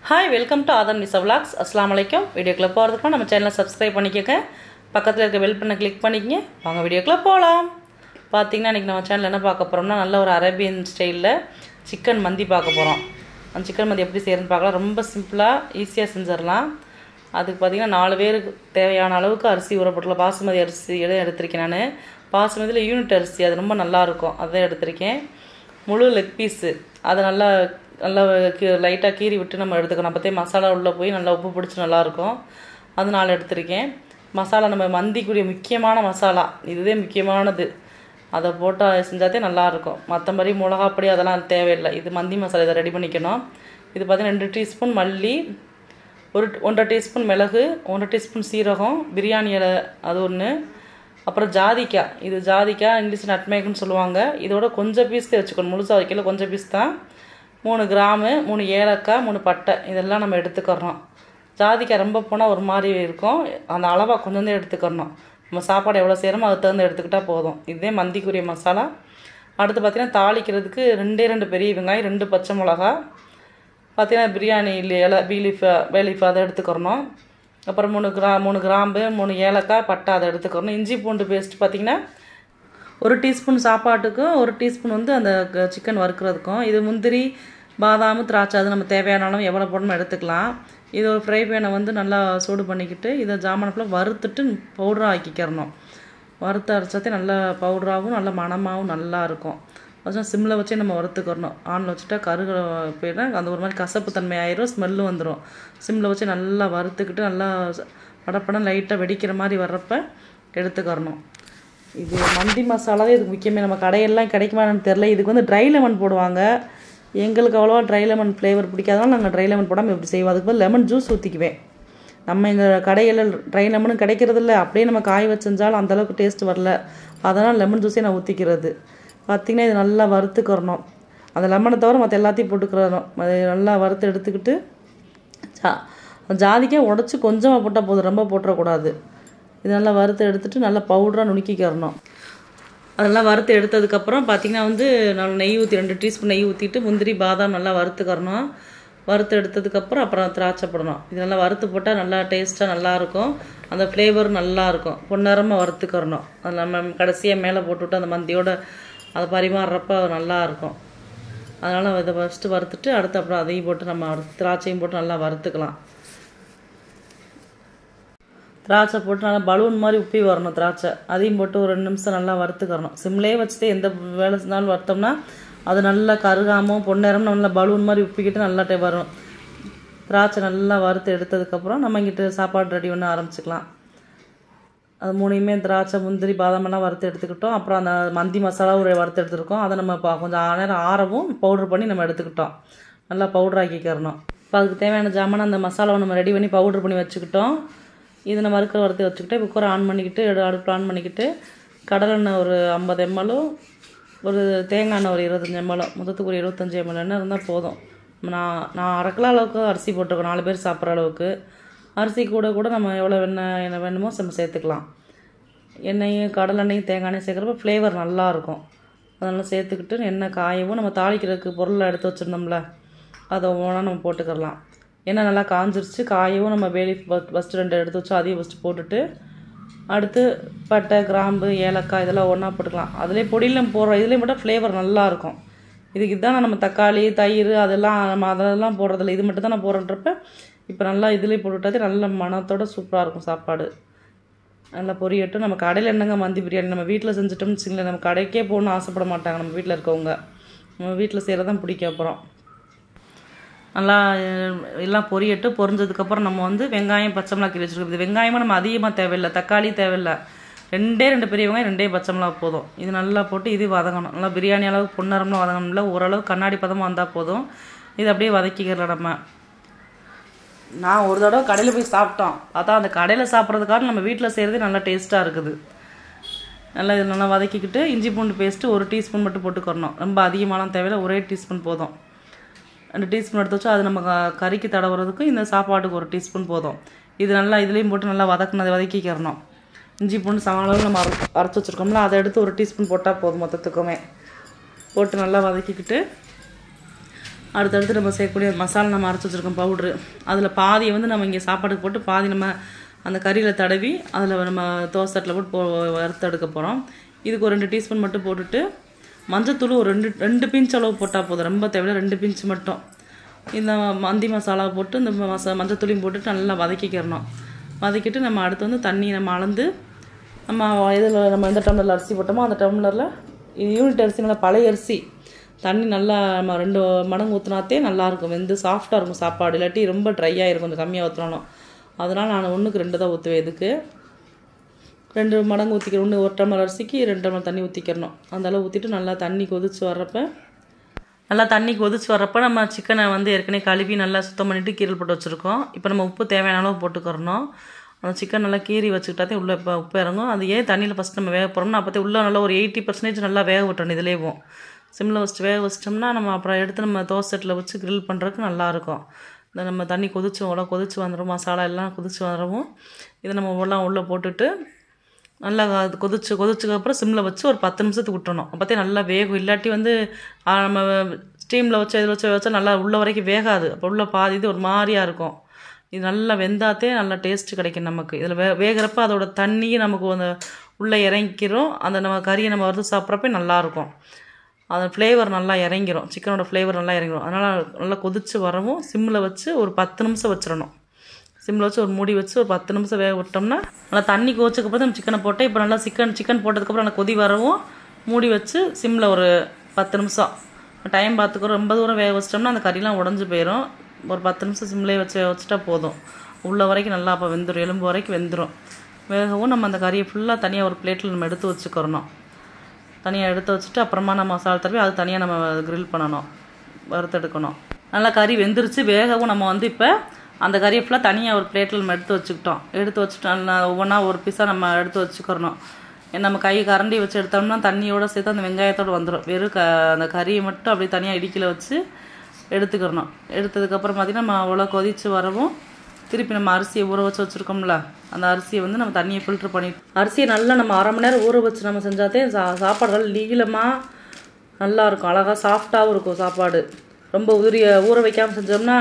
hi welcome to Aadham Nisa vlogs அஸ்லாம் வலைக்கம் வீடியோக்குள்ளே போகிறதுக்கு நம்ம சேனலை சப்ஸ்கிரைப் பண்ணிக்கோங்க பக்கத்தில் இருக்க பெல் பண்ண கிளிக் பண்ணிக்கங்க வாங்க வீடியோக்குள்ளே போகலாம் பார்த்தீங்கன்னா இன்றைக்கி நம்ம சேனல் என்ன பார்க்க போகிறோம்னா நல்ல ஒரு அரேபியன் ஸ்டைலில் சிக்கன் மந்தி பார்க்க போகிறோம் அந்த சிக்கன் மந்தி எப்படி செய்யறதுன்னு பார்க்கலாம் ரொம்ப சிம்பிளாக ஈஸியாக செஞ்சிடலாம் அதுக்கு பார்த்தீங்கன்னா நாலு பேருக்கு தேவையான அளவுக்கு அரிசி ஊறப்பட்டுள்ள பாசுமதி அரிசி எல்லாம் எடுத்திருக்கேன் நான் பாசுமதியில் யூனிட் அரிசி அது ரொம்ப நல்லாயிருக்கும் அதை எடுத்திருக்கேன் முழு லெக் பீஸு அதை நல்லா நல்லா லைட்டாக கீறி விட்டு நம்ம எடுத்துக்கணும் அப்போத்தே மசாலா உள்ளே போய் நல்லா உப்பு பிடிச்சி நல்லாயிருக்கும் அது நாலு எடுத்திருக்கேன் மசாலா நம்ம மந்திக்குரிய முக்கியமான மசாலா இதுவே முக்கியமானது அதை போட்டால் செஞ்சாதே நல்லாயிருக்கும் மற்றபடி மிளகாப்பொடி அதெல்லாம் தேவையில்லை இது மந்தி மசாலா இதை ரெடி பண்ணிக்கணும் இது பார்த்தீங்கன்னா ரெண்டு டீஸ்பூன் மல்லி ஒரு ஒன்றரை டீஸ்பூன் மிளகு ஒன்றரை டீஸ்பூன் சீரகம் பிரியாணி இலை அது ஒன்று அப்புறம் ஜாதிக்காய் இது ஜாதிக்காய் இங்கிலீஷ் நட்மேக்குன்னு சொல்லுவாங்க இதோட கொஞ்சம் பீஸ் வச்சுக்கணும் முழுசாக வைக்கல கொஞ்சம் பீஸ் தான் மூணு கிராமு மூணு ஏலக்காய் மூணு பட்டை இதெல்லாம் நம்ம எடுத்துக்கிறோம் ஜாதிக்காய் ரொம்ப போனால் ஒரு மாதிரி இருக்கும் அந்த அளவாக கொஞ்சம் தான் எடுத்துக்கிறணும் நம்ம சாப்பாடு எவ்வளோ செய்கிறோமோ அதுக்கு தகுந்த எடுத்துக்கிட்டால் போதும் இதே மந்திக்குரிய மசாலா அடுத்து பார்த்திங்கன்னா தாளிக்கிறதுக்கு ரெண்டே ரெண்டு பெரிய வெங்காயம் ரெண்டு பச்சை மிளகா பார்த்தீங்கன்னா பிரியாணி இலை பீலீஃப் பேலீஃப் அதை எடுத்துக்கிறணும் அப்புறம் மூணு கிரா மூணு கிராம்பு மூணு ஏலக்காய் பட்டை அதை எடுத்துக்கிறணும் இஞ்சி பூண்டு பேஸ்ட் பார்த்திங்கன்னா ஒரு டீஸ்பூன் சாப்பாட்டுக்கும் ஒரு டீஸ்பூன் வந்து அந்த சிக்கன் வறுக்கிறதுக்கும் இது முந்திரி பாதாம் திராட்சை அது நம்ம தேவையான அளவு எவ்வளோ போடணும் எடுத்துக்கலாம் இது ஒரு ஃப்ரை பேனை வந்து நல்லா சூடு பண்ணிக்கிட்டு இதை ஜாமானப்பில் வறுத்துட்டு பவுடராக ஆக்கிக்கிறணும் வறுத்து அரைச்சாத்தே நல்லா பவுடராகவும் நல்லா மணமாகவும் நல்லா இருக்கும் கொஞ்சம் சிம்மில் வச்சே நம்ம வறுத்துக்கிறணும் ஆனில் வச்சுட்டா கருக போயிடும் அந்த ஒரு மாதிரி கசப்பு தன்மை ஆயிரும் ஸ்மெல்லு வந்துடும் சிம்மில் வச்சு நல்லா வறுத்துக்கிட்டு நல்லா படப்படம் லைட்டாக வெடிக்கிற மாதிரி வர்றப்ப எடுத்துக்கிறணும் இது மந்தி மசாலாவே இதுக்கு முக்கியமே நம்ம கடையெல்லாம் கிடைக்குமான்னு தெரில இதுக்கு வந்து ட்ரை லெமன் போடுவாங்க எங்களுக்கு அவ்வளோவா ட்ரை லெமன் ஃப்ளேவர் பிடிக்காதனால நாங்கள் ட்ரை லெமன் போடாமல் எப்படி செய்வோம் அதுக்கு பதில் லெமன் ஜூஸ் ஊற்றிக்குவேன் நம்ம எங்கள் கடையில் ட்ரை லெமனும் கிடைக்கிறதில்ல அப்படியே நம்ம காய வச்சு செஞ்சாலும் அந்தளவுக்கு டேஸ்ட் வரல அதனால் லெமன் ஜூஸே நான் ஊற்றிக்கிறது பார்த்திங்கன்னா இது நல்லா வறுத்துக்கிறணும் அந்த லெமனை தவிர மற்ற எல்லாத்தையும் போட்டுக்கிறணும் அது நல்லா வறுத்து எடுத்துக்கிட்டு ஜா ஜாதிக்காய் உடச்சி கொஞ்சமாக போட்டால் போதும் ரொம்ப போட்டுறக்கூடாது இது நல்லா வறுத்து எடுத்துகிட்டு நல்லா பவுடராக நுணுக்கிக்கிறணும் அதெல்லாம் வறுத்து எடுத்ததுக்கப்புறம் பார்த்திங்கன்னா வந்து நல்லா நெய் ஊற்றி ரெண்டு டீஸ்பூன் நெய் ஊற்றிட்டு முந்திரி பாதாம் நல்லா வறுத்துக்கிறணும் வறுத்து எடுத்ததுக்கப்புறம் அப்புறம் திராட்சை போடணும் இது நல்லா வறுத்து போட்டால் நல்லா டேஸ்ட்டாக நல்லாயிருக்கும் அந்த ஃப்ளேவர் நல்லாயிருக்கும் பொன்னரமாக வறுத்துக்கிறணும் அது நம்ம கடைசியாக மேலே போட்டுவிட்டு அந்த மந்தியோட அதை பரிமாறுறப்ப நல்லாயிருக்கும் அதனால் இதை ஃபஸ்ட்டு வறுத்துட்டு அடுத்து அப்புறம் அதையும் போட்டு நம்ம திராட்சையும் போட்டு நல்லா வறுத்துக்கலாம் திராட்சை போட்டு நல்லா பலூன் மாதிரி உப்பி வரணும் திராட்சை அதையும் போட்டு ஒரு ரெண்டு நிமிஷம் நல்லா வறுத்துக்கிறணும் சிம்லேயே வச்சுட்டு எந்த வேலை செஞ்சாலும் வறுத்தோம்னா அது நல்லா கருகாமல் பொன்னேரம் நல்லா பலூன் மாதிரி உப்பிக்கிட்டு நல்லா வரும் திராட்சை நல்லா வறுத்து எடுத்ததுக்கப்புறம் நம்ம இங்கிட்ட சாப்பாடு ரெடி பண்ண ஆரம்பிச்சுக்கலாம் அது மூணையுமே திராட்சை முந்திரி பாதாமெல்லாம் வறுத்து எடுத்துக்கிட்டோம் அப்புறம் அந்த மந்தி மசாலா ஒரு வறுத்து எடுத்துருக்கோம் அதை நம்ம இப்போ கொஞ்சம் நேரம் ஆறவும் பவுட்ரு பண்ணி நம்ம எடுத்துக்கிட்டோம் நல்லா பவுட்ரு ஆக்கிக்கிறணும் இப்போ அதுக்கு தேவையான ஜாமான் அந்த மசாலாவை நம்ம ரெடி பண்ணி பவுட்ரு பண்ணி வச்சுக்கிட்டோம் இது நம்ம வறுக்கிற வறுத்து வச்சுக்கிட்டு குக்கரை ஆன் பண்ணிக்கிட்டு அடுப்பு ஆன் பண்ணிக்கிட்டு கடலெண்ணெய் ஒரு ஐம்பது எம்எல்லும் ஒரு தேங்காய் எண்ணெய் ஒரு இருபத்தஞ்சி எம்எல்லும் மொத்தத்துக்கு ஒரு இருபத்தஞ்சி எம்எல் எண்ணெய் இருந்தால் போதும் நான் நான் அரை கிலோ அளவுக்கு அரிசி போட்டிருக்கோம் நாலு பேர் சாப்பிட்ற அளவுக்கு அரிசி கூட கூட நம்ம எவ்வளோ எண்ணெய் என்ன வேணுமோ நம்ம சேர்த்துக்கலாம் எண்ணெயும் கடலெண்ணெயும் தேங்காய் எண்ணெயும் சேர்க்குறப்ப ஃப்ளேவர் நல்லாயிருக்கும் அதெல்லாம் சேர்த்துக்கிட்டு எண்ணெய் காயவும் நம்ம தாளிக்கிறதுக்கு பொருளை எடுத்து வச்சுருந்தோம்ல அதை ஒவ்வொன்றா நம்ம போட்டுக்கிடலாம் எண்ணெய் நல்லா காஞ்சிருச்சு காயவும் நம்ம வேலி ஃபஸ்ட்டு ரெண்டு எடுத்து வச்சோம் அதையும் ஃபஸ்ட்டு போட்டுட்டு அடுத்து பட்டை கிராம்பு ஏலக்காய் இதெல்லாம் ஒன்றா போட்டுக்கலாம் அதிலே பொடியில் போடுற இதுலேயும் மட்டும் ஃப்ளேவர் நல்லாயிருக்கும் இதுக்கு இதுதான் நம்ம தக்காளி தயிர் அதெல்லாம் நம்ம அதெல்லாம் போடுறதில்ல இது மட்டும் தான் நான் போடுறன்றப்ப இப்போ நல்லா இதுலேயே போட்டுவிட்டாதே நல்ல மனத்தோட சூப்பராக இருக்கும் சாப்பாடு நல்லா பொரியட்டும் நம்ம கடையில் என்னங்க மந்தி பிரியாணி நம்ம வீட்டில் செஞ்சுட்டோம்னு வச்சுங்களேன் நம்ம கடைக்கே போகணுன்னு ஆசைப்பட மாட்டாங்க நம்ம வீட்டில் இருக்கவங்க நம்ம வீட்டில் செய்கிறதான் பிடிக்கும் அப்புறம் நல்லா எல்லாம் பொரியட்டு பொரிஞ்சதுக்கப்புறம் நம்ம வந்து வெங்காயம் பச்சை மிளகா கிளி வச்சுருக்கோம் இது வெங்காயமாக நம்ம அதிகமாக தேவையில்லை தக்காளி தேவையில்லை ரெண்டே ரெண்டு பெரிய வெங்காயம் ரெண்டே பச்சை மிளகா போதும் இது நல்லா போட்டு இது வதங்கணும் நல்லா பிரியாணி அளவுக்கு பொன்னரம்லாம் வதங்கணும்ல ஓரளவு கண்ணாடி பதமாக வந்தால் போதும் இது அப்படியே வதக்கிக்கிறோம் நம்ம நான் ஒரு தடவை கடையில் போய் சாப்பிட்டோம் அதான் அந்த கடையில் சாப்பிட்றதுக்காக நம்ம வீட்டில் செய்கிறதே நல்லா டேஸ்ட்டாக இருக்குது நல்லா இது நல்லா வதக்கிக்கிட்டு இஞ்சி பூண்டு பேஸ்ட்டு ஒரு டீஸ்பூன் மட்டும் போட்டுக்கிறணும் ரொம்ப அதிகமாலாம் தேவையில்லை ஒரே டீஸ்பூன் போதும் ரெண்டு டீஸ்பூன் எடுத்து வச்சா அது நம்ம கறிக்கு தடவுறதுக்கு இந்த சாப்பாட்டுக்கு ஒரு டீஸ்பூன் போதும் இது நல்லா இதுலேயும் போட்டு நல்லா வதக்கினதை வதக்கிக்கிறணும் இஞ்சி பூண்டு சம அளவு நம்ம அரை அரைச்சி வச்சுருக்கோம்ல அதை எடுத்து ஒரு டீஸ்பூன் போட்டால் போதும் மொத்தத்துக்குமே போட்டு நல்லா வதக்கிக்கிட்டு அடுத்தடுத்து நம்ம செய்யக்கூடிய மசாலா நம்ம அரைச்சி வச்சுருக்கோம் பவுட்ரு அதில் பாதியை வந்து நம்ம இங்கே சாப்பாடுக்கு போட்டு பாதி நம்ம அந்த கறியில் தடவி அதில் நம்ம தோசை தட்டில் போட்டு போ வறுத்து எடுக்க போகிறோம் இதுக்கு ஒரு ரெண்டு டீஸ்பூன் மட்டும் போட்டுட்டு மஞ்சத்தூள் ஒரு ரெண்டு ரெண்டு பிஞ்ச் அளவு போட்டால் போதும் ரொம்ப தேவையில்ல ரெண்டு பிஞ்ச் மட்டும் இந்த மந்தி மசாலா போட்டு இந்த மசா மஞ்சத்தூளையும் போட்டுட்டு நல்லா வதக்கிக்கிறணும் வதக்கிட்டு நம்ம அடுத்து வந்து தண்ணி நம்ம அளந்து நம்ம இதில் நம்ம எந்த டம்ளரில் அரிசி போட்டோமோ அந்த டம்ளரில் யூனிட் அரிசி நல்லா பழைய அரிசி தண்ணி நல்லா நம்ம ரெண்டு மடங்கு ஊற்றினாத்தே நல்லாயிருக்கும் வெந்து சாஃப்டாக இருக்கும் சாப்பாடு இல்லாட்டி ரொம்ப ட்ரையாக இருக்கும் கொஞ்சம் கம்மியாக ஊற்றினாலும் அதனால் நான் ஒன்றுக்கு ரெண்டு தான் ஊற்றுவேன் இதுக்கு ரெண்டு மடங்கு ஊற்றிக்கிறோம் ஒன்று ஒரு டம்ளர் அரிசிக்கு ரெண்டு டம்ளர் தண்ணி ஊற்றிக்கிறணும் அந்த அளவு ஊற்றிட்டு நல்லா தண்ணி கொதிச்சு வர்றப்ப நல்லா தண்ணி கொதிச்சு வர்றப்ப நம்ம சிக்கனை வந்து ஏற்கனவே கழுவி நல்லா சுத்தம் பண்ணிவிட்டு கீரல் போட்டு வச்சுருக்கோம் இப்போ நம்ம உப்பு தேவையான அளவு போட்டுக்கிறணும் அந்த சிக்கன் நல்லா கீறி வச்சுக்கிட்டாதே உள்ளே இப்போ உப்பு இறங்கும் அது ஏன் தண்ணியில் ஃபஸ்ட் நம்ம வேக போகிறோம்னா அப்போத்தே உள்ளே நல்லா ஒரு எயிட்டி பர்சன்டேஜ் நல்லா வேக விட்டணும் இதுலேயும் சிம்மில் வச்சுட்டு வேக வச்சிட்டோம்னா நம்ம அப்புறம் எடுத்து நம்ம தோசை செட்டில் வச்சு கிரில் பண்ணுறதுக்கு நல்லாயிருக்கும் இந்த நம்ம தண்ணி கொதிச்சு உள்ள கொதிச்சு வந்துடும் மசாலா எல்லாம் கொதிச்சு வரவும் இதை நம்ம எல்லாம் உள்ளே போட்டுட்டு நல்லா அது கொதிச்சு கொதிச்சதுக்கப்புறம் சிம்மில் வச்சு ஒரு பத்து நிமிஷத்துக்கு விட்டுறணும் அப்போத்தே நல்லா வேகும் இல்லாட்டி வந்து ஆ, நம்ம ஸ்டீமில் வச்சு இதில் வச்சு வச்சா நல்லா உள்ள வரைக்கும் வேகாது அப்போ உள்ள பாதி இது ஒரு மாதிரியாக இருக்கும் இது நல்லா வெந்தாத்தே நல்லா டேஸ்ட்டு கிடைக்கும் நமக்கு இதில் வே வேகிறப்ப அதோட தண்ணியும் நமக்கு அந்த உள்ளே இறங்கிக்கிறோம் அந்த நம்ம கறியை நம்ம வறுத்து சாப்பிட்றப்ப நல்லாயிருக்கும் அந்த ஃப்ளேவர் நல்லா இறங்கிரும் சிக்கனோட ஃப்ளேவர் நல்லா இறங்கிரும் அதனால் நல்லா கொதிச்சு வரவும் சிம்மில் வச்சு ஒரு பத்து நிமிஷம் வச்சிடணும் சிம்மில் வச்சு ஒரு மூடி வச்சு ஒரு பத்து நிமிஷம் வேக விட்டோம்னா நல்லா தண்ணி கோச்சதுக்கப்புறம் நம்ம சிக்கனை போட்டு இப்போ நல்லா சிக்கன் சிக்கன் போட்டதுக்கப்புறம் நல்லா கொதி வரவும் மூடி வச்சு சிம்மில் ஒரு பத்து நிமிஷம் டைம் பார்த்துக்கிறோம் ரொம்ப தூரம் வேக வச்சிட்டோம்னா அந்த கறிலாம் உடஞ்சி போயிடும் ஒரு பத்து நிமிஷம் சிம்லேயே வச்சு வச்சுட்டா போதும் உள்ள வரைக்கும் நல்லா அப்போ வெந்துடும் எலும்பு வரைக்கும் வெந்துடும் வேகவும் நம்ம அந்த கறியை ஃபுல்லாக தனியாக ஒரு பிளேட்டில் நம்ம எடுத்து வச்சுக்கிறணும் தனியாக எடுத்து வச்சுட்டு அப்புறமா நம்ம மசாலா தடவி அது தனியாக நம்ம grill பண்ணணும் வறுத்தெடுக்கணும் நல்லா கறி வெந்துருச்சு வேகவும் நம்ம வந்து இப்போ அந்த கறியை ஃபுல்லாக தனியாக ஒரு பிளேட்டில் நம்ம எடுத்து வச்சுக்கிட்டோம் எடுத்து வச்சுட்டு நல்லா ஒவ்வொன்றா ஒரு பீஸாக நம்ம எடுத்து வச்சுக்கிறணும் ஏன்னா நம்ம கை கரண்டி வச்சு எடுத்தோம்னா தண்ணியோட சேர்த்து அந்த வெங்காயத்தோடு வந்துடும் வெறும் க அந்த கறியை மட்டும் அப்படியே தனியாக இடிக்கல வச்சு எடுத்துக்கிறணும் எடுத்ததுக்கப்புறம் பார்த்திங்கன்னா நம்ம அவ்வளோ கொதித்து வரவும் திருப்பி நம்ம அரிசியை ஊற வச்சு வச்சுருக்கோம்ல அந்த அரிசியை வந்து நம்ம தண்ணியை ஃபில்ட்ரு பண்ணி அரிசியை நல்லா நம்ம அரை மணி நேரம் ஊற வச்சு நம்ம செஞ்சாதே சா சாப்பாடுகள் நீளமாக நல்லா இருக்கும் அழகாக சாஃப்டாகவும் இருக்கும் சாப்பாடு ரொம்ப உதிரிய ஊற வைக்காமல் செஞ்சோம்னா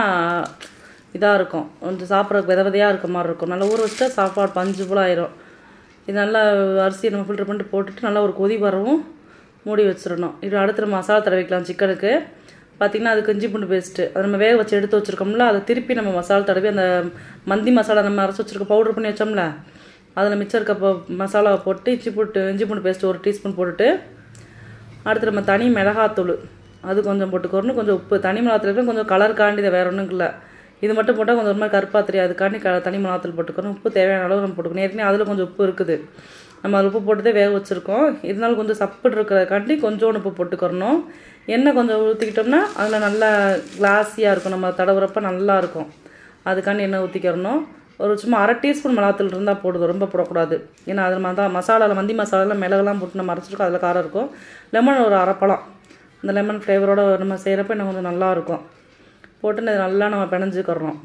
இதாக இருக்கும் கொஞ்சம் சாப்பிட்றதுக்கு வித விதையாக இருக்க மாதிரி இருக்கும் நல்லா ஊற வச்சுட்டா சாப்பாடு பஞ்சு போல் ஆயிரும் இது நல்லா அரிசியை நம்ம ஃபில்டர் பண்ணிட்டு போட்டுட்டு நல்லா ஒரு கொதி வரவும் மூடி வச்சிடணும் இது அடுத்து நம்ம மசாலா தடவிக்கலாம் சிக்கனுக்கு பார்த்திங்கன்னா அது இஞ்சி பூண்டு பேஸ்ட்டு அதை நம்ம வேக வச்சு எடுத்து வச்சுருக்கோம்ல அதை திருப்பி நம்ம மசாலா தடவி அந்த மந்தி மசாலா நம்ம அரைச்சி வச்சுருக்க பவுடர் பண்ணி வச்சோம்ல அதில் மிச்சம் இருக்க ப- மசாலாவை போட்டு இஞ்சி பூண்டு இஞ்சி பூண்டு பேஸ்ட் ஒரு டீஸ்பூன் போட்டுட்டு அடுத்து நம்ம தனி மிளகாத்தூள் அது கொஞ்சம் போட்டுக்கணும் கொஞ்சம் உப்பு தனி மிளகாத்தூள் கொஞ்சம் கலர் காண்டி வேறு ஒன்றும் இல்லை இது மட்டும் போட்டால் கொஞ்சம் ஒரு மாதிரி கருப்பாக தெரியாது அதுக்காண்டி க தனி மிளகாத்தூள் போட்டுக்கணும் உப்பு தேவையான அளவு நம்ம போட்டுக்கணும் ஏற்கனவே அதில் கொஞ்சம் உப்பு இருக்குது நம்ம அதில் உப்பு போட்டுதே வேக வச்சுருக்கோம் இருந்தாலும் கொஞ்சம் சப்புட்டு இருக்கிறதுக்காண்டி கொஞ்சோண்டு உப்பு போட்டுக்கிறணும் எண்ணெய் கொஞ்சம் ஊற்றிக்கிட்டோம்னா அதில் நல்லா கிளாஸியாக இருக்கும் நம்ம தடவுறப்ப நல்லா இருக்கும் அதுக்காண்டி எண்ணெய் ஊற்றிக்கிறணும் ஒரு சும்மா அரை டீஸ்பூன் மிளகாத்தூள் இருந்தால் போடுது ரொம்ப போடக்கூடாது ஏன்னா அதில் மதா மசாலாவில் மந்தி மசாலாவில் மிளகுலாம் போட்டு நம்ம அரைச்சிருக்கோம் அதில் காரம் இருக்கும் லெமன் ஒரு அரை பழம் அந்த லெமன் ஃப்ளேவரோட நம்ம செய்கிறப்ப இன்னும் கொஞ்சம் நல்லா இருக்கும் போட்டு இதை நல்லா நம்ம பிணைஞ்சிக்கிறோம்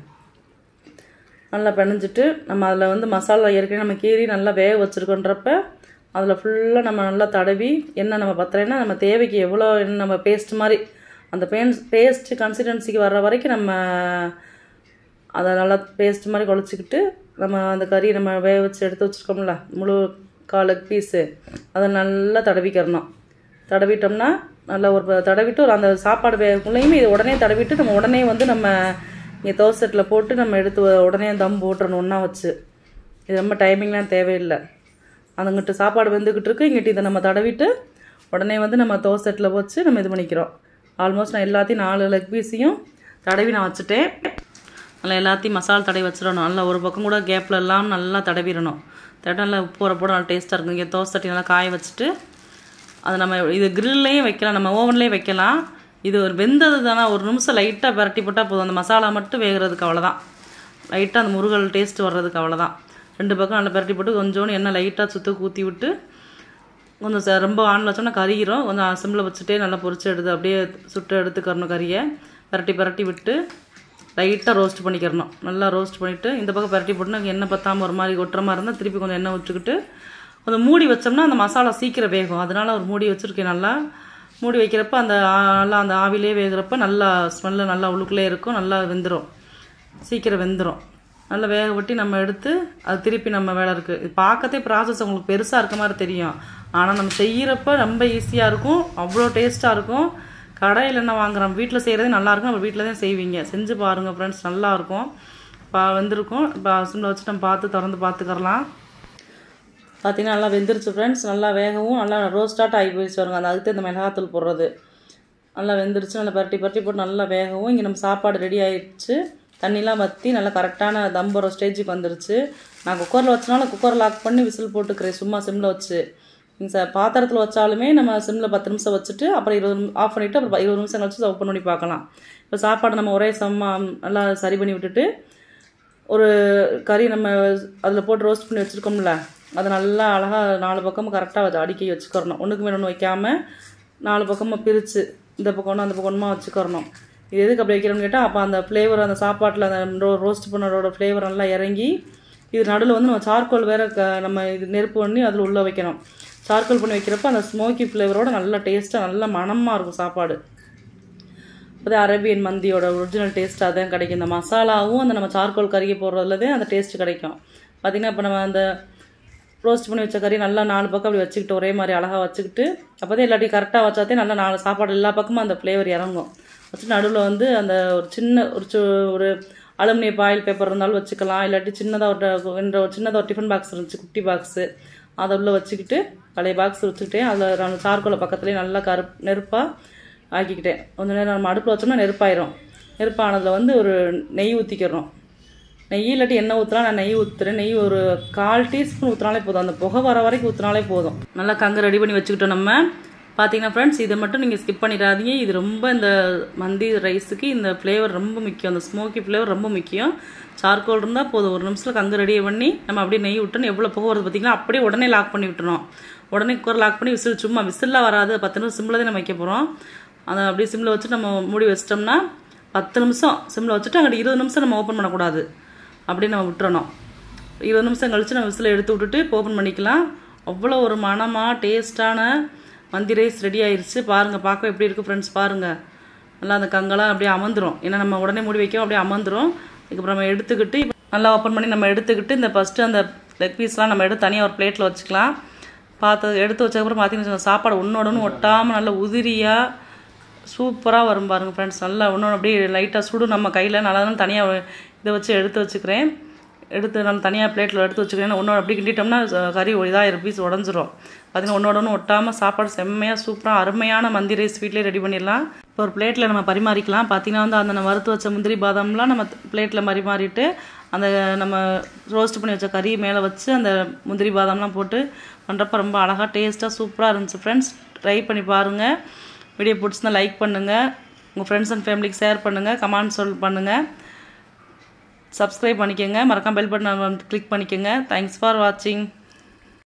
நல்லா பிணைஞ்சிட்டு நம்ம அதில் வந்து மசாலா ஏற்கனவே நம்ம கீறி நல்லா வேக வச்சுருக்கோன்றப்ப அதில் ஃபுல்லாக நம்ம நல்லா தடவி எண்ணெய் நம்ம பத்தலைன்னா நம்ம தேவைக்கு எவ்வளோ எண்ணெய் நம்ம பேஸ்ட் மாதிரி அந்த பேன்ஸ் பேஸ்ட் கன்சிஸ்டன்சிக்கு வர்ற வரைக்கும் நம்ம அதை நல்லா பேஸ்ட் மாதிரி குழச்சிக்கிட்டு நம்ம அந்த கறி நம்ம வேக வச்சு எடுத்து வச்சுருக்கோம்ல முழு கால் பீஸு அதை நல்லா தடவிக்கிறணும் தடவிட்டோம்னா நல்லா ஒரு ப- தடவிட்டு ஒரு அந்த சாப்பாடு வேகுள்ளேயுமே இது உடனே தடவிட்டு நம்ம உடனே வந்து நம்ம இங்கே தோசை செட்டில் போட்டு நம்ம எடுத்து வ- உடனே தம் போட்டுறணும் ஒன்றா வச்சு இது ரொம்ப டைமிங்லாம் தேவையில்லை அதுங்கிட்ட சாப்பாடு வெந்துக்கிட்டு இருக்கு இங்கிட்ட இதை நம்ம தடவிட்டு உடனே வந்து நம்ம தோசை செட்டில் வச்சு நம்ம இது பண்ணிக்கிறோம் ஆல்மோஸ்ட் நான் எல்லாத்தையும் நாலு லெக் பீஸையும் தடவி நான் வச்சுட்டேன் நல்லா எல்லாத்தையும் மசாலா தடவி வச்சிடணும் நல்லா ஒரு பக்கம் கூட கேப்பில் எல்லாம் நல்லா தடவிடணும் தடவி நல்லா உப்பு வர போட நல்லா டேஸ்ட்டாக இருக்கும் இங்கே தோசை தட்டி நல்லா காய வச்சுட்டு அதை நம்ம இது கிரில்லையும் வைக்கலாம் நம்ம ஓவன்லேயும் வைக்கலாம் இது ஒரு வெந்தது தானே ஒரு நிமிஷம் லைட்டாக பரட்டி போட்டால் போதும் அந்த மசாலா மட்டும் வேகிறதுக்கு அவ்வளோதான் லைட்டாக அந்த முருகல் டேஸ்ட் வர்றதுக்கு அவ்வளோதான் ரெண்டு பக்கம் நல்லா பரட்டி போட்டு கொஞ்சோண்டு எண்ணெய் லைட்டாக சுற்றி ஊற்றி விட்டு கொஞ்சம் ச- ரொம்ப ஆனில் வச்சோம்னா கறிகிறோம் கொஞ்சம் சிம்மில் வச்சுட்டே நல்லா பொரிச்சு எடுத்து அப்படியே சுட்டு எடுத்துக்கிறணும் கறியை பரட்டி பரட்டி விட்டு லைட்டாக ரோஸ்ட் பண்ணிக்கிறணும் நல்லா ரோஸ்ட் பண்ணிவிட்டு இந்த பக்கம் பரட்டி போட்டுனா எண்ணெய் பத்தாமல் ஒரு மாதிரி கொட்டுற மாதிரி இருந்தால் திருப்பி கொஞ்சம் எண்ணெய் வச்சுக்கிட்டு கொஞ்சம் மூடி வச்சோம்னா அந்த மசாலா சீக்கிரம் வேகும் அதனால ஒரு மூடி வச்சுருக்கேன் நல்லா மூடி வைக்கிறப்ப அந்த ஆ- நல்லா அந்த ஆவிலே வேகிறப்ப நல்லா ஸ்மெல்லு நல்லா உள்ளுக்குள்ளே இருக்கும் நல்லா வெந்துடும் சீக்கிரம் வெந்துடும் நல்லா வேக விட்டு நம்ம எடுத்து அது திருப்பி நம்ம வேலை இருக்குது இது பார்க்கத்தே ப்ராசஸ் உங்களுக்கு பெருசாக இருக்க மாதிரி தெரியும் ஆனால் நம்ம செய்கிறப்ப ரொம்ப ஈஸியாக இருக்கும் அவ்வளோ டேஸ்ட்டாக இருக்கும் கடையில் என்ன வாங்குறோம் வீட்டில் செய்கிறதே நல்லாயிருக்கும் நம்ம வீட்டில் தான் செய்வீங்க செஞ்சு பாருங்கள் ஃப்ரெண்ட்ஸ் நல்லாயிருக்கும் இப்போ வெந்திருக்கும் இப்போ சிம்மில் வச்சு நம்ம பார்த்து திறந்து பார்த்துக்கறலாம் பார்த்தீங்கன்னா நல்லா வெந்துருச்சு ஃப்ரெண்ட்ஸ் நல்லா வேகவும் நல்லா ரோஸ்டாட் ஆகி போயிடுச்சு வருங்க அந்த அதுக்கு இந்த மிளகாத்தூள் போடுறது நல்லா வெந்துருச்சு நல்லா பரட்டி பரட்டி போட்டு நல்லா வேகவும் இங்கே நம்ம சாப்பாடு ரெடி ஆயிடுச்சு தண்ணிலாம் வற்றி நல்லா கரெக்டான தம் போகிற ஸ்டேஜுக்கு வந்துருச்சு நான் குக்கரில் வச்சனால குக்கர் லாக் பண்ணி விசில் போட்டுக்கிறேன் சும்மா சிம்மில் வச்சு நீங்கள் ச பாத்திரத்தில் வச்சாலுமே நம்ம சிம்மில் பத்து நிமிஷம் வச்சுட்டு அப்புறம் இருபது ஆஃப் பண்ணிவிட்டு அப்புறம் இருபது நிமிஷம் கழிச்சு ஓப்பன் பண்ணி பார்க்கலாம் இப்போ சாப்பாடு நம்ம ஒரே சம்மா நல்லா சரி பண்ணி விட்டுட்டு ஒரு கறி நம்ம அதில் போட்டு ரோஸ்ட் பண்ணி வச்சுருக்கோம்ல அதை நல்லா அழகாக நாலு பக்கமும் கரெக்டாக வச்சு அடுக்கி வச்சுக்கிறணும் ஒன்றுக்கு மேலே ஒன்று வைக்காம நாலு பக்கமாக பிரித்து இந்த பக்கம் ஒன்று அந்த பக்கம் ஒன்றுமா வச்சுக்கிறணும் இது எதுக்கு அப்படி வைக்கிறோம்னு கேட்டால் அப்போ அந்த ஃப்ளேவர் அந்த சாப்பாட்டில் அந்த ரோ ரோஸ்ட் பண்ணதோட ஃப்ளேவர் நல்லா இறங்கி இது நடுவில் வந்து நம்ம சார்கோல் வேற க நம்ம இது நெருப்பு பண்ணி அதில் உள்ளே வைக்கணும் சார்கோல் பண்ணி வைக்கிறப்ப அந்த ஸ்மோக்கி ஃப்ளேவரோட நல்லா டேஸ்ட்டாக நல்லா மணமாக இருக்கும் சாப்பாடு அது அரேபியன் மந்தியோட ஒரிஜினல் டேஸ்ட் அதான் கிடைக்கும் இந்த மசாலாவும் அந்த நம்ம சார்கோல் கறியை போடுறதுல தான் அந்த டேஸ்ட் கிடைக்கும் பார்த்திங்கன்னா இப்போ நம்ம அந்த ரோஸ்ட் பண்ணி வச்ச கறி நல்லா நாலு பக்கம் அப்படி வச்சுக்கிட்டு ஒரே மாதிரி அழகாக வச்சுக்கிட்டு அப்போ தான் எல்லாத்தையும் கரெக்டாக வச்சாதே நல்லா நாலு சாப்பாடு எல்லா பக்கமும் அந்த ஃப்ளேவர் இறங்கும் வச்சு நடுவில் வந்து அந்த ஒரு சின்ன ஒரு சு ஒரு அலுமினிய பாயில் பேப்பர் இருந்தாலும் வச்சுக்கலாம் இல்லாட்டி சின்னதாக ஒரு என்ற ஒரு சின்னதாக ஒரு டிஃபன் பாக்ஸ் இருந்துச்சு குட்டி பாக்ஸு அதை உள்ளே வச்சுக்கிட்டு பழைய பாக்ஸ் வச்சுக்கிட்டேன் அதில் நான் சார்கோலை பக்கத்துலேயே நல்லா கருப் நெருப்பாக ஆக்கிக்கிட்டேன் கொஞ்ச நேரம் நம்ம அடுப்பில் வச்சோம்னா நெருப்பாயிரும் நெருப்பானதில் வந்து ஒரு நெய் ஊற்றிக்கிறோம் நெய் இல்லாட்டி எண்ணெய் ஊற்றலாம் நான் நெய் ஊற்றுறேன் நெய் ஒரு கால் டீஸ்பூன் ஊற்றினாலே போதும் அந்த புகை வர வரைக்கும் ஊற்றினாலே போதும் நல்லா கங்கு ரெடி பண்ணி வச்சுக்கிட்டோம் நம்ம பார்த்தீங்கன்னா ஃப்ரெண்ட்ஸ் இதை மட்டும் நீங்கள் ஸ்கிப் பண்ணிடாதீங்க இது ரொம்ப இந்த மந்தி ரைஸுக்கு இந்த ஃப்ளேவர் ரொம்ப முக்கியம் அந்த ஸ்மோக்கி ஃப்ளேவர் ரொம்ப முக்கியம் சார்கோல் இருந்தால் போதும் ஒரு நிமிஷத்தில் கங்கு ரெடி பண்ணி நம்ம அப்படியே நெய் விட்டோன்னு எவ்வளோ புகை வருது பார்த்தீங்கன்னா அப்படியே உடனே லாக் பண்ணி விட்டுறோம் உடனே குக்கர் லாக் பண்ணி விசில் சும்மா விசில்லாம் வராது பத்து நிமிஷம் சிம்மில் தான் நம்ம வைக்க போகிறோம் அதை அப்படியே சிம்மில் வச்சு நம்ம மூடி வச்சிட்டோம்னா பத்து நிமிஷம் சிம்மில் வச்சுட்டு அங்கிட்டு இருபது நிமிஷம் நம்ம ஓப்பன் பண்ணக்கூடாது அப்படியே நம்ம விட்டுறணும் இருபது நிமிஷம் கழிச்சு நம்ம விசில் எடுத்து விட்டுட்டு ஓப்பன் பண்ணிக்கலாம் அவ்வளோ ஒரு மணமாக டேஸ்டான மந்தி ரைஸ் ரெடி ஆயிருச்சு பாருங்கள் பார்க்க எப்படி இருக்குது ஃப்ரெண்ட்ஸ் பாருங்கள் நல்லா அந்த கங்கெல்லாம் அப்படியே அமர்ந்துரும் ஏன்னா நம்ம உடனே மூடி வைக்க அப்படியே அமர்ந்துரும் இதுக்கப்புறம் நம்ம எடுத்துக்கிட்டு இப்ப நல்லா ஓப்பன் பண்ணி நம்ம எடுத்துக்கிட்டு இந்த ஃபஸ்ட்டு அந்த லெக் பீஸ்லாம் நம்ம எடுத்து தனியாக ஒரு பிளேட்டில் வச்சுக்கலாம் பார்த்து எடுத்து வச்சதுக்கப்புறம் பார்த்தீங்கன்னு வச்சுக்கோங்க, சாப்பாடு ஒன்றோட ஒன்று ஒட்டாமல் நல்லா உதிரியாக சூப்பராக வரும் பாருங்கள் ஃப்ரெண்ட்ஸ் நல்லா ஒன்று அப்படியே லைட்டாக சுடு நம்ம கையில் நல்லா தான் தனியாக இதை வச்சு எடுத்து வச்சுக்கிறேன் எடுத்து நான் தனியாக பிளேட்டில் எடுத்து வச்சுக்கிறேன் ஒன்றோட அப்படி கிண்டிட்டோம்னா அஹ், கறி இதாக பீஸ் உடஞ்சிரும் பார்த்தீங்கன்னா ஒன்றோட ஒன்று ஒட்டாமல் சாப்பாடு செம்மையாக சூப்பராக அருமையான மந்தி ரைஸ் வீட்டிலே ரெடி பண்ணிடலாம் இப்போ ஒரு பிளேட்டில் நம்ம பரிமாறிக்கலாம் பார்த்தீங்கன்னா வந்து அந்த நம்ம வறுத்து வச்ச முந்திரி பாதாம்லாம் நம்ம பிளேட்டில் பரிமாறிட்டு அந்த நம்ம ரோஸ்ட் பண்ணி வச்ச கறி மேலே வச்சு அந்த முந்திரி பாதாம்லாம் போட்டு பண்ணுறப்ப ரொம்ப அழகாக டேஸ்ட்டாக சூப்பராக இருந்துச்சு ஃப்ரெண்ட்ஸ் ட்ரை பண்ணி பாருங்கள் வீடியோ பிடிச்சிருந்தா லைக் பண்ணுங்கள் உங்கள் ஃப்ரெண்ட்ஸ் அண்ட் ஃபேமிலிக்கு ஷேர் பண்ணுங்கள் கமெண்ட் சொல் பண்ணுங்கள் சப்ஸ்கிரைப் பண்ணிக்கோங்க மறக்காம பெல் பட்டன் கிளிக் பண்ணிக்கோங்க தேங்க்ஸ் ஃபார் வாட்சிங்